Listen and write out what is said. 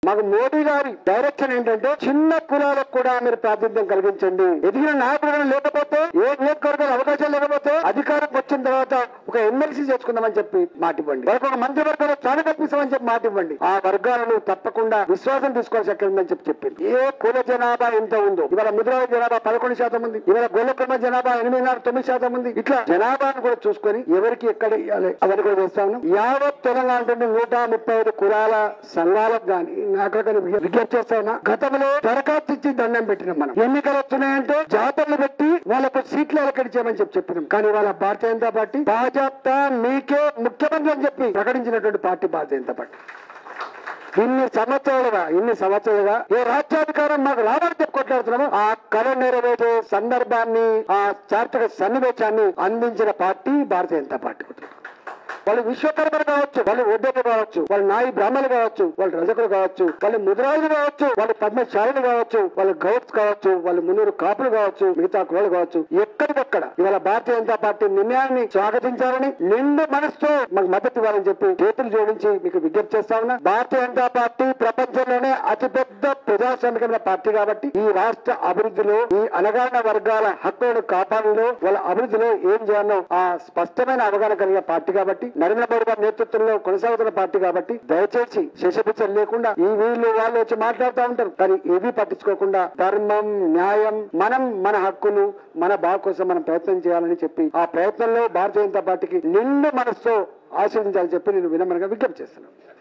మాకు మోడీ గారి డైరెక్షన్ ఏంటంటే చిన్న కులాలకు కూడా మీరు ప్రాతినిధ్యం కలిగించండి ఎదిగిన నాయకుడు లేకపోతే ఏ నియోజకవర్గాలు అవకాశాలు లేకపోతే అధికారం వచ్చిన తర్వాత ఒక ఎమ్మెల్సీ చేసుకుందామని చెప్పి మాట ఇవ్వండి వాళ్ళకి ఒక మంత్రివర్గంలో స్థానం కల్పిస్తామని చెప్పి మాట ఇవ్వండి ఆ వర్గాలను తప్పకుండా విశ్వాసం తీసుకోవాల్సి ఎక్కడ ఉందని చెప్పి చెప్పింది ఏ కుల జనాభా ఎంత ఉందో ఇవాళ ముద్రాల జనాభా పదకొండు శాతం ఉంది ఇవాళ గొల్లకొండ జనాభా ఎనిమిదిన్నర తొమ్మిది శాతం ఉంది ఇట్లా జనాభాను కూడా చూసుకొని ఎవరికి ఎక్కడ ఇవ్వాలి అవన్నీ కూడా చేస్తా ఉన్నాం యావత్ తెలంగాణ అంటే నూట ముప్పై ఐదు కులాల సంఘాలకు గాని నాకు కానీ విజ్ఞప్తి చేస్తా ఉన్నా గతంలో దరఖాస్తు ఇచ్చి దండం పెట్టినాం మనం ఎన్నికలు వస్తున్నాయంటే జాతరలు పెట్టి వాళ్ళకు సీట్లు అలకడించామని చెప్పి చెప్పినాం కానీ వాళ్ళ భారతీయ జనతా పార్టీ భాజపా మీకే ముఖ్యమంత్రి అని చెప్పి ప్రకటించినటువంటి పార్టీ భారతీయ జనతా పార్టీ ఇన్ని సంవత్సరాలుగా ఇన్ని సంవత్సరాలుగా ఏ రాజ్యాధికారం మాకు రావాలని చెప్పి కొట్లాడుతున్నామో ఆ కళ నెరవేరే సందర్భాన్ని ఆ చారిత్రక సన్నివేశాన్ని అందించిన పార్టీ భారతీయ జనతా పార్టీ వాళ్ళు విశ్వకర్మలు కావచ్చు వాళ్ళు ఒడ్డలు కావచ్చు వాళ్ళు నాయి బ్రాహ్మణులు కావచ్చు వాళ్ళు రజకులు కావచ్చు వాళ్ళు ముద్రాజులు కావచ్చు వాళ్ళు పద్మశాలులు కావచ్చు వాళ్ళు గౌడ్స్ కావచ్చు వాళ్ళు మున్నూరు కాపులు కావచ్చు మిగతా కులాలు కావచ్చు ఎక్కడికక్కడ ఇవాళ భారతీయ జనతా పార్టీ నిర్ణయాన్ని స్వాగతించాలని నిండు మనసుతో మాకు మద్దతు ఇవ్వాలని చెప్పి చేతులు జోడించి మీకు విజ్ఞప్తి చేస్తా ఉన్నా భారతీయ జనతా పార్టీ ప్రపంచంలోనే అతిపెద్ద ప్రజాస్వామికమైన పార్టీ కాబట్టి ఈ రాష్ట్ర అభివృద్ధిలో ఈ అనగాహన వర్గాల హక్కులను కాపాడంలో వాళ్ళ అభివృద్ధిలో ఏం చేయాలో ఆ స్పష్టమైన అవగాహన కలిగిన పార్టీ కాబట్టి నరేంద్ర మోడీ గారి నేతృత్వంలో కొనసాగుతున్న పార్టీ కాబట్టి దయచేసి శేషపిచ్చలు లేకుండా ఈ వీళ్ళు వాళ్ళు వచ్చి మాట్లాడుతూ ఉంటారు కానీ ఏవి పట్టించుకోకుండా ధర్మం న్యాయం మనం మన హక్కులు మన బాగు కోసం మనం ప్రయత్నం చేయాలని చెప్పి ఆ ప్రయత్నంలో భారతీయ జనతా పార్టీకి నిండు మనసుతో ఆశీర్వదించాలని చెప్పి నేను వినమ్రంగా విజ్ఞప్తి చేస్తున్నాను